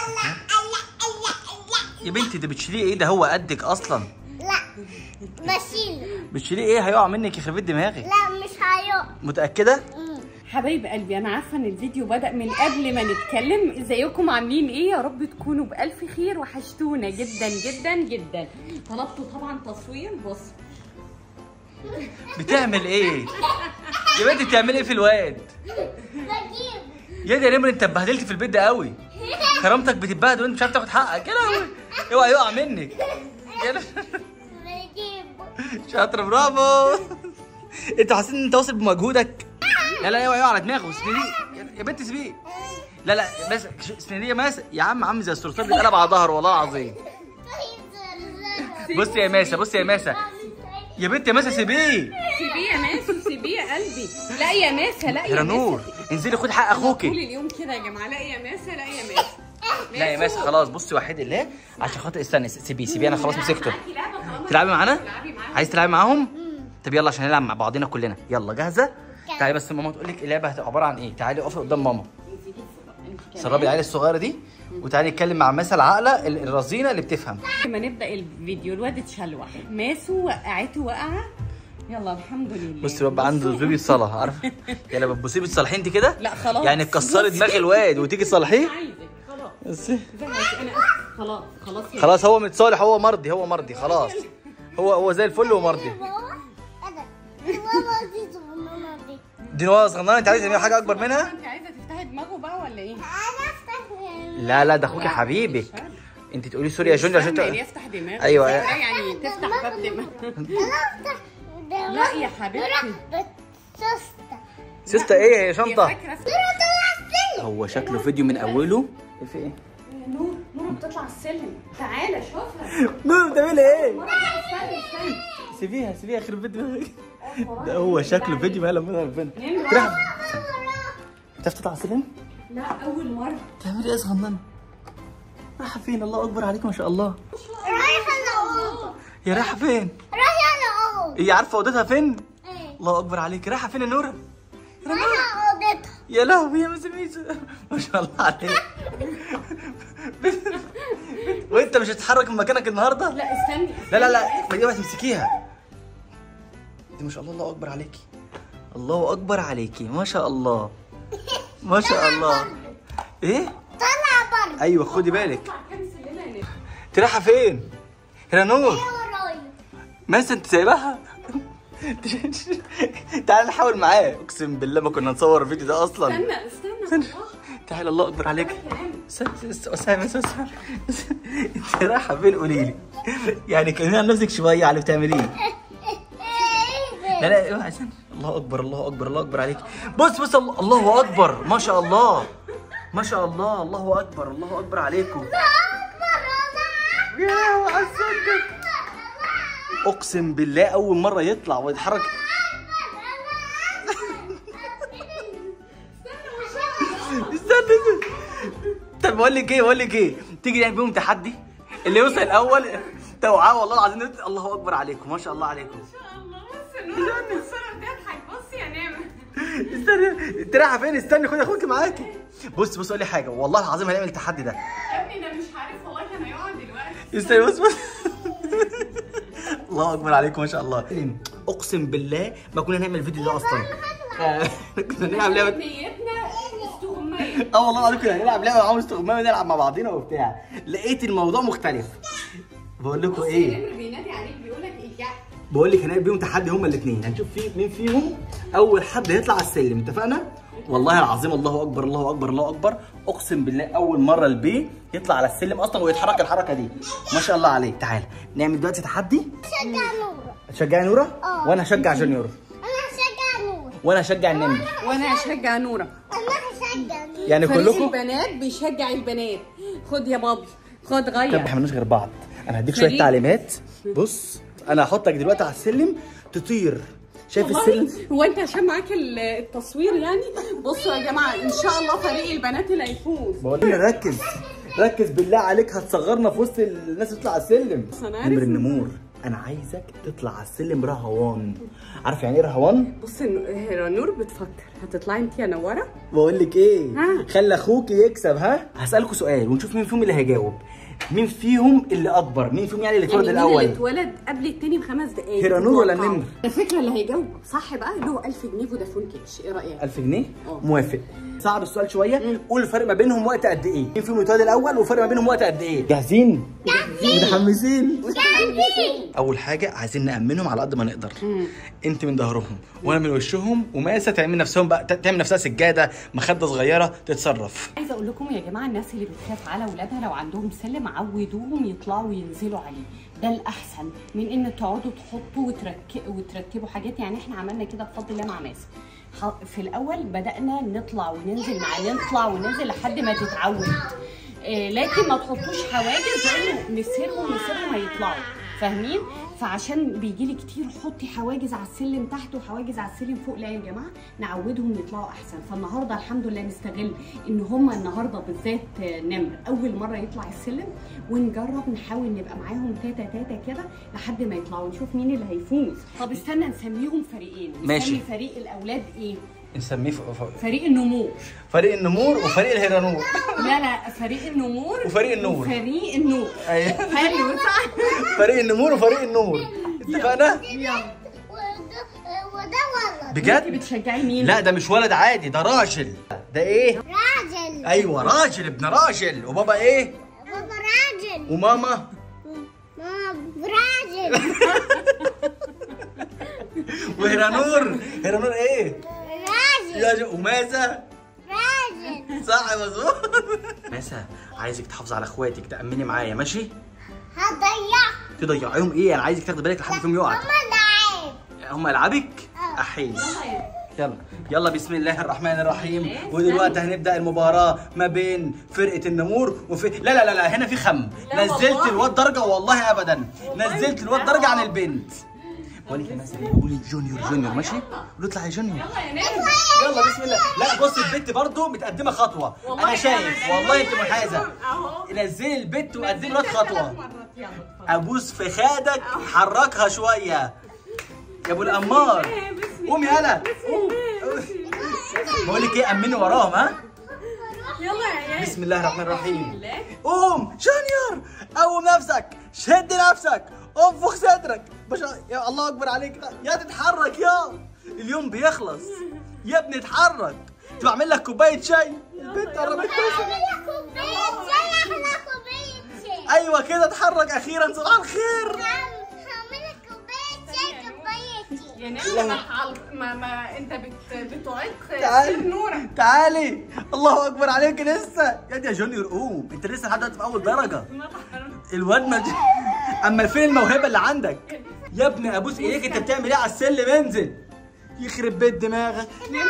يا بنتي ده بتشيليه ايه ده هو قدك اصلا لا بشيله بتشيليه ايه هيقع منك يخرب بيت دماغك لا مش هيقع متاكده حبايب قلبي انا عارفه ان الفيديو بدا من قبل ما نتكلم ازيكم عاملين ايه يا رب تكونوا بالف خير وحشتونا جدا جدا جدا طلبتوا طبعا تصوير بص بتعمل ايه يا بنتي بتعمل ايه في الواد بجيب يا دي يا نمر انت اتبهدلت في البيت ده قوي كرامتك بتتبهدل وانت مش عارف تاخد حقك يا لهوي اوعى يقع منك يا لهوي. بجيب شاطر برافو انت حاسس ان انت واصل بمجهودك لا لا اوعى يقع على دماغه سيبيه يا- يا بنت سيبيه لا لا بس اسنديه ماسك يا عم عم زي الصرصار بيتقلب على ظهره والله العظيم بصي يا ماسه بصي يا ماسه يا بنت يا ماسه سيبيه سيبيه يا ماسو سيبيه يا قلبي لا يا ماسه لا يا يا نور ماسه انزلي خد حق طول اخوكي اليوم كده يا جماعه لا يا ماسه لا يا ماسه لا يا ماسه خلاص بصي وحيد الله عشان خاطر استني سيبيه سيبيه انا خلاص مسكته معاكي لعبة طالما تلعبي معانا تلعبي معانا. عايز تلعبي معاهم طب يلا عشان نلعب مع بعضنا كلنا يلا جاهزه تعالي بس ماما تقول لك اللعبه هتبقى عباره عن ايه تعالي اقفي قدام ماما سربي العيال الصغيره دي وتعالي نتكلم مع مثل عاقله ال- الرزينه اللي بتفهم لما نبدا الفيديو الواد اتشلوح ماسو وقعته وقعه يلا الحمد لله بصي بابا عنده زوجي الصلاه عارفه يلا بتبصي بتصلحيه انت كده لا خلاص. يعني تكسري دماغ الواد وتيجي تصلحيه عايزك خلاص بصي. زهقت انا خلاص خلاص يا خلاص هو متصالح هو مرضي هو مرضي خلاص هو هو زي الفل ومرضي بابا انا بابا دي ماما دي دي نواه صغننه انت عايزه تعملي حاجه اكبر منها انت عايزه تفتحي دماغه بقى ولا ايه؟ انا افتح لا لا ده اخوكي حبيبك انت تقولي سوري يا جونيور عشان استنى، تق- يعني يفتح دماغه أيوة. إزاي يعني تفتح باب دماغه انا افتح لا يا حبيبتي. بتستا سيستا ايه يا هي شنطه فاكره نورة طلع السلم هو شكله فيديو من اوله في ايه نور نور بتطلع السلم تعالى شوفها نور بتعملي ايه استني استني سيبيها سيبيها يخرب بيت دماغك ده هو شكله فيديو ما لما البنت نمرة. تروح بتعرف تطلع سلم لا اول مره تعملي ايه يا صغننه رايحه فين الله اكبر عليك ما شاء الله رايحة لأوضة هي رايحه فين رايحة لأوضة هي عارفه اوضتها فين ايه الله اكبر عليك رايحه فين يا نوره رايحة أوضتها يا لهوي يا مسميس ما شاء الله عليك وانت مش هتتحرك من مكانك النهارده لا استني لا لا لا ما دي بقى تمسكيها دي ما شاء الله الله اكبر عليكي الله اكبر عليكي ما شاء الله ما شاء الله ايه طلع برضه ايوه خدي بالك اطلع كام سلمه يا نمرة. انت رايحه فين هنا نور ورايا ماسة انت سايبها تعال نحاول معاه اقسم بالله ما كنا نصور الفيديو ده اصلا استنى استنى تعال الله اكبر عليك اسامه اسامه انت رايحه فين قولي لي يعني كلمي عن نفسك شويه على اللي بتعمليه لا لا اوعى استنى. الله اكبر الله اكبر الله اكبر عليك بص بص الله الله اكبر ما شاء الله ما شاء الله الله اكبر الله اكبر عليكم يا وعزتك اقسم بالله اول مره يطلع ويتحرك استنى استنى. طب بقول لك ايه بقول لك ايه تيجي نعمل بيهم تحدي اللي يوصل الاول توعاه والله العظيم الله اكبر عليكم ما شاء الله عليكم الله بص النور الصوره بتضحك بص يا نمرة استنى انت رايحه فين استني خد اخوك معاكي بص بص قول لي حاجه والله العظيم هنعمل التحدي ده يا ابني ده مش عارف والله كان هيقع دلوقتي استني بص بص الله اكبر عليكم ما شاء الله اقسم بالله ما كنا نعمل الفيديو ده اصلا آه، كنا نلعب لعبه نيتنا استغماية اه والله العظيم كنا هنلعب لعبه معاهم استغمام نلعب مع بعضينا وبتاع لقيت الموضوع مختلف بقول لكم ايه نمر بينادي عليك بيقول لك ايه بقول لك هنعمل بيهم تحدي هما الاثنين هنشوف في مين فيهم اول حد هيطلع على السلم اتفقنا والله العظيم الله اكبر الله اكبر الله اكبر اقسم بالله اول مره البي يطلع على السلم اصلا ويتحرك الحركه دي ما شاء الله عليك تعال نعمل دلوقتي تحدي شجع نورة تشجعي نوره اه. وانا هشجع جونيور انا هشجع نورة وانا هشجع النمر وانا هشجع نورة انا هشجع نورة يعني فريق كلكم البنات بيشجع البنات خد يا بابي خد طب غير احنا مالناش غير بعض انا هديك شويه فريق. تعليمات بص انا هحطك دلوقتي على السلم تطير شايف السلم والله هو انت عشان معاك ال- التصوير يعني بصوا يا جماعه ان شاء الله فريق البنات اللي هيفوز بقول لك ركز ركز بالله عليك هتصغرنا في وسط الناس تطلع على السلم بس أنا عارف نمر إن- النمور انا عايزك تطلع على السلم رهوان عارف يعني ايه رهوان بص إن- هي نور بتفكر هتطلعي انت يا نوره بقول لك ايه ها. خلي اخوك يكسب ها هسالكوا سؤال ونشوف مين فيهم اللي هيجاوب مين فيهم اللي اكبر مين فيهم يعني اللي اتولد يعني مين اللي الاول اتولد قبل التاني بخمس دقايق هيرانور ولا تتوقعوا؟ نمر؟ الفكره اللي هيجاوب صح بقى له 1000 جنيه فودافون كاش ايه رايك 1000 جنيه اه. موافق صعب السؤال شويه قول الفرق ما بينهم وقت قد ايه مين فيهم اتولد الاول والفرق ما بينهم وقت قد ايه جاهزين متحمسين اول حاجه عايزين نامنهم على قد ما نقدر انت من ظهرهم وانا من وشهم وماسه تعمل نفسهم بقى تعمل نفسها سجاده مخده صغيره تتصرف عايزه اقول لكم يا جماعه الناس اللي بتخاف على اولادها لو عندهم سلم عودوهم يطلعوا وينزلوا عليه ده الاحسن من ان تقعدوا تحطوا وترك... وترتبوا حاجات يعني احنا عملنا كده بفضل الله مع ماسة ح- في الاول بدانا نطلع وننزل معاه نطلع وننزل لحد ما تتعود آه، لكن ما تحطوش حواجز لانه مسيرهم مسيرهم هيطلعوا فاهمين فعشان بيجي لي كتير حطي حواجز على السلم تحت وحواجز على السلم فوق لا يا جماعه نعودهم يطلعوا احسن فالنهارده الحمد لله نستغل ان هم النهارده بالذات آه، نمر اول مره يطلع السلم ونجرب نحاول نبقى معاهم تاتا تاتا كده لحد ما يطلعوا نشوف مين اللي هيفوز طب استنى نسميهم فريقين ماشي. نسمي فريق الاولاد ايه نسميه ف- ف- فريق النمور فريق النمور وفريق الهيرانور لا لا فريق النمور وفريق النور. وفريق النور أيوة. حلو صح فريق النمور وفريق النور اتفقنا يلا وده وده ولد انت بجد بتشجعي مين لا ده مش ولد عادي ده راجل ده ايه راجل ايوه راجل ابن راجل وبابا ايه بابا راجل وماما ماما راجل وهيرانور هيرانور ايه راجل يا جو- وماسة راجل صح مظبوط ماسة عايزك تحافظ على اخواتك تأمني معايا ماشي هضيع تضيعيهم ايه انا عايزك تاخدي بالك لحد فيهم يقع ماما لعيب هم العابك احيي يلا يلا بسم الله الرحمن الرحيم ودلوقتي هنبدا المباراه ما بين فرقه النمور وفي لا لا لا, لا هنا في خم لا نزلت والله. الواد درجه والله ابدا نزلت الواد درجه عن البنت بقول لك يا مثلا قولي جونيور جونيور ماشي قولي اطلع يا جونيور يلا يا نجم يلا بسم الله لا بص البت برضو متقدمه خطوه والله انا شايف أنا- والله انت منحازه اهو نزلي البت وقدمي الواد ثلاث خطوه مرات. يلا اتفضل. ابوس في خادك حركها شويه يا ابو الامار قوم يالا بقول لك ايه امني وراهم ها يلا يا يا بسم الله الرحمن الرحيم الله. قوم جونيور قوم نفسك شد نفسك انفخ صدرك باش يا الله اكبر عليك يا تتحرك يا اليوم بيخلص يا ابني اتحرك تبقى اعمل لك كوبايه شاي البنت قربت توصل اعمل كوبايه شاي احلى كوبايه شاي ايوه كده اتحرك اخيرا صباح الخير هعمل كوبايه شاي كوبايتي يا نجم ما حل- ما, ما انت بت بتعيق تعالي. سر نورك تعالي الله اكبر عليك لسه يا دي يا جونيور قوم انت لسه لحد دلوقتي في اول درجه الواد ما اما فين الموهبه اللي عندك يا ابني ابوس ايديك انت بتعمل ايه على السلم انزل يخرب بيت دماغك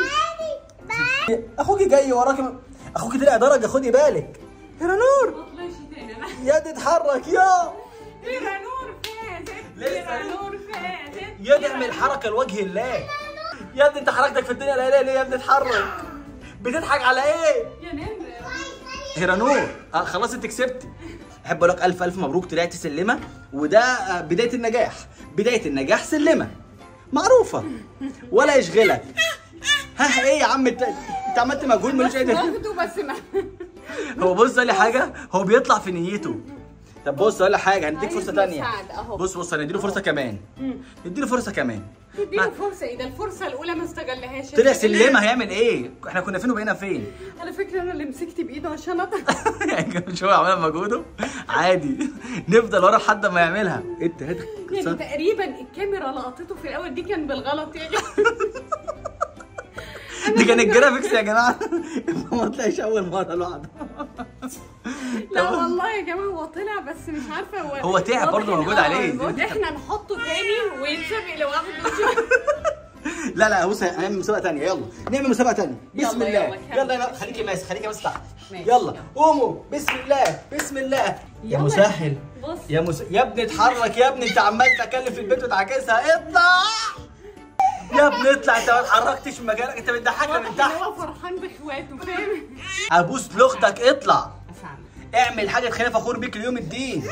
اخوك جاي وراك م- اخوك طلع درجه خدي بالك هنا نور طلعش تاني انا يا دي اتحرك يا يا نور فاتت لسه. يا نور فاتت يا دي اعمل حركه لوجه الله يا ابني انت حركتك في الدنيا لا ليه يا ابني اتحرك بتضحك على ايه يا نمر هيرانور اه خلاص انت كسبتي احب اقول لك الف الف مبروك طلعت سلمه وده آه، بدايه النجاح بدايه النجاح سلمه معروفه ولا يشغلك ها ايه يا عم انت انت عملت مجهود ملوش اي دخل. واخده بس ما هو بص قال لي حاجه هو بيطلع في نيته طب بص اقول لك حاجه هنديك عايز فرصه تانية مساعدة أهو. بص بص هنديله فرصه كمان نديله فرصه كمان تديله ها، فرصه ايه ده الفرصه الاولى ما استغلهاش طلع سلمه هيعمل ايه احنا كنا فين وبقينا فين على فكره انا اللي مسكت بايده عشان اطلع يعني مش هو عمل مجهوده عادي نفضل ورا لحد ما يعملها انت هات يعني تقريبا الكاميرا لقطته في الاول دي كان بالغلط يعني دي كانت جرافيكس يا جماعه ما طلعش اول مره لوحده لا والله يا جماعه هو طلع بس مش عارفه هو هو تعب برضه واضح إن- موجود آه، عليه. موجود. احنا نحطه تاني ويتسابق لوحده لا لا بص هنعمل مسابقه ثانيه يلا نعمل مسابقه ثانيه بسم يلا، الله يلا، كمل. يلا يلا خليكي ماسك خليكي ماسك تحت ماشي. يلا قوموا بسم الله بسم الله يا يلا. مسهل بص. يا مس... يا ابني اتحرك يا ابني انت عمال تكلم في البيت وتعاكسها اطلع يا ابني اطلع انت ما اتحركتش من مكانك انت بتضحكنا من واضح تحت إن هو فرحان باخواته فاهم ابوس لاختك اطلع افهم اعمل حاجه تخليني فخور بيك اليوم الدين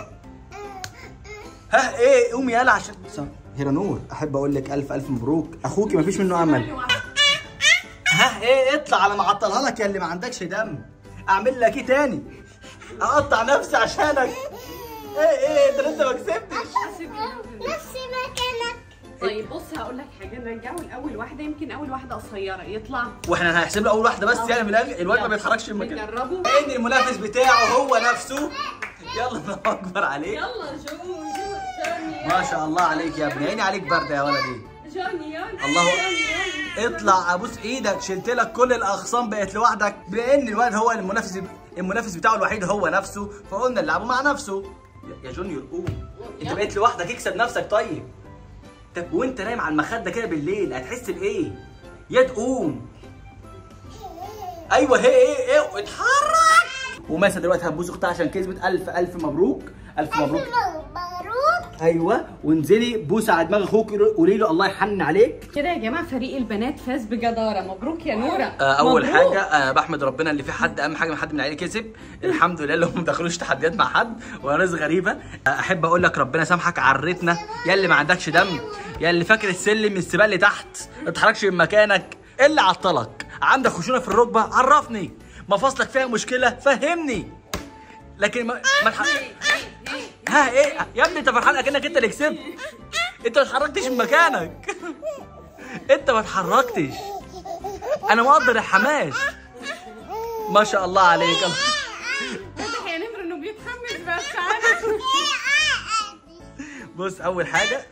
ها ايه قومي يلا عشان هيرا نور احب اقول لك الف الف مبروك اخوكي مفيش منه امل ها ايه اطلع على ما اعطلها لك يا اللي ما عندكش دم اعمل لك ايه تاني اقطع نفسي عشانك ايه ايه ده لسه ما كسبتش نفس مكانك طيب بص هقول لك حاجه نرجعه لاول واحده يمكن اول واحده قصيره يطلع واحنا هنحسب له اول واحده بس يعني من الاخر الواد ما بيتحركش من مكانه نجربه ان المنافس بتاعه هو نفسه يلا الله اكبر عليك يلا جو جو جوني ما شاء الله عليك يا ابني عيني عليك برده يا ولدي جوني يلا الله جوني، جوني. اطلع ابوس ايدك شلت لك كل الاخصام بقت لوحدك بان الواد هو المنافس المنافس بتاعه الوحيد هو نفسه فقلنا نلعبه مع نفسه يا- يا جونيور قوم انت بقيت لوحدك اكسب نفسك طيب طب وانت نايم على المخده كده بالليل هتحس بايه يا تقوم ايوه هي ايه ايه اتحرك وماسه دلوقتي هتبوس اختها عشان كسبت الف الف مبروك الف مبروك مبروك ايوه وانزلي بوسه على دماغ اخوك قولي له الله يحنن عليك كده يا جماعه فريق البنات فاز بجداره مبروك يا نوره آه، اول مبروك. حاجه آه، بحمد ربنا اللي في حد اهم حاجه من حد من العيله كسب الحمد لله اللي هم ما دخلوش تحديات مع حد ولا ناس غريبه آه، احب اقول لك ربنا سامحك عرتنا يا اللي ما عندكش دم يا اللي فاكر السلم من السباق اللي تحت ما تتحركش من مكانك إيه اللي عطلك عندك خشونه في الركبه عرفني مفاصلك فيها مشكله فهمني لكن ما, ما الح... ها ايه يا ابني انت فرحان اكنك انت اللي كسبت انت ما اتحركتش من مكانك انت ما اتحركتش انا مقدر الحماس ما شاء الله عليك واضح يا نمر انه بيتحمس بس عارف بص اول حاجه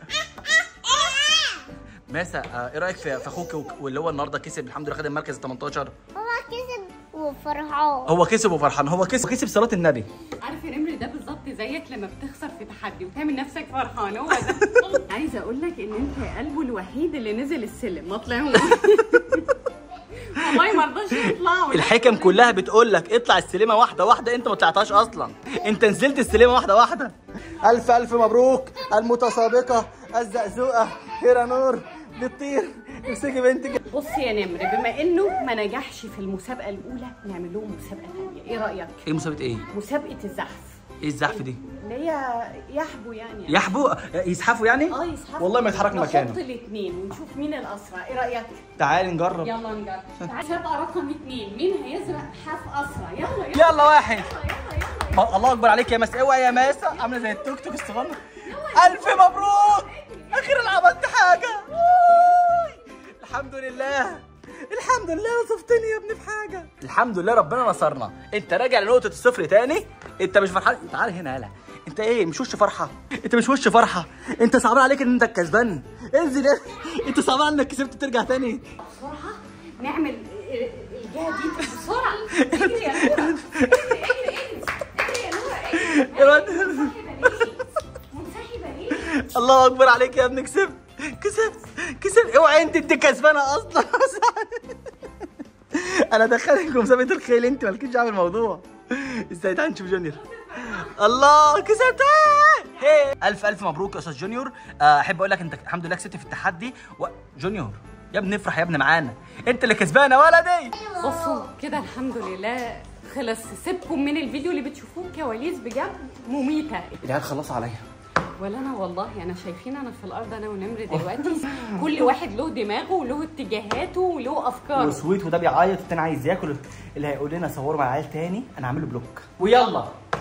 ماسة آه، ايه رايك في في اخوك وك- واللي هو النهارده كسب الحمد لله خد المركز 18 هو كسب وفرحان هو كسب وفرحان هو كسب كسب صلاه النبي عارف يا نمر ده بالظبط زيك لما بتخسر في تحدي وتعمل نفسك فرحان هو ده عايزه اقول لك ان انت قلبه الوحيد اللي نزل السلم ما طلعهوش والله ما رضاش يطلعوا الحكم كلها بتقول لك اطلع السلمه واحده واحده انت ما طلعتهاش اصلا انت نزلت السلمه واحده واحده الف الف مبروك المتسابقه الزقزوقه هيرا نور بتطير امسكي بنتك بص يا نمر بما انه ما نجحش في المسابقه الاولى نعمل لهم مسابقه ثانيه ايه رايك ايه مسابقه ايه مسابقه الزحف ايه الزحف دي اللي هي يحبوا يعني يحبوا يزحفوا يعني اه يسحبوا والله ما يتحرك نحط مكانه الاثنين ونشوف مين الاسرع ايه رايك تعالي نجرب يلا نجرب مسابقه رقم اثنين مين هيزرق حاف اسرع يلا يلا يلا واحد يلا يلا ما- الله اكبر عليك يا مس اوعى يا ماسة عامله زي التوك توك الصغنن الف مبروك اخيرا عملت حاجه أوي. الحمد لله الحمد لله وصفتني يا ابني في حاجه الحمد لله ربنا نصرنا انت راجع لنقطه الصفر تاني انت مش فرحان تعال هنا يلا انت ايه مش وش فرحه انت مش وش فرحه انت صعبان عليك ان انت الكسبان انزل يا- انت صعبان انك كسبت ترجع تاني بسرعه نعمل الجهه دي بسرعه اجري يا نورة اجري اجري اجري يا نورة اجري الواد- منسحبه ليه؟ الله اكبر عليك يا ابني كسبت كسبت كسبت اوعى انت انت كسبانه اصلا انا دخلك مسابقه الخيل انت مالكيش دعوه بالموضوع ازاي تعال نشوف جونيور الله كسبت هي. الف الف مبروك يا استاذ جونيور آه، احب اقول لك انت الحمد لله كسبت في التحدي و... جونيور يا ابني افرح يا ابني معانا انت اللي كسبانه ولدي بصوا كده الحمد لله خلص سيبكم من الفيديو اللي بتشوفوه كواليس بجد مميته العيال خلصوا عليا ولا انا والله انا شايفين انا في الارض انا ونمر دلوقتي كل واحد له دماغه وله اتجاهاته وله افكاره وسويت وده بيعيط والتاني عايز ياكل اللي هيقول لنا صوروا مع العيال تاني انا هعمل له بلوك ويلا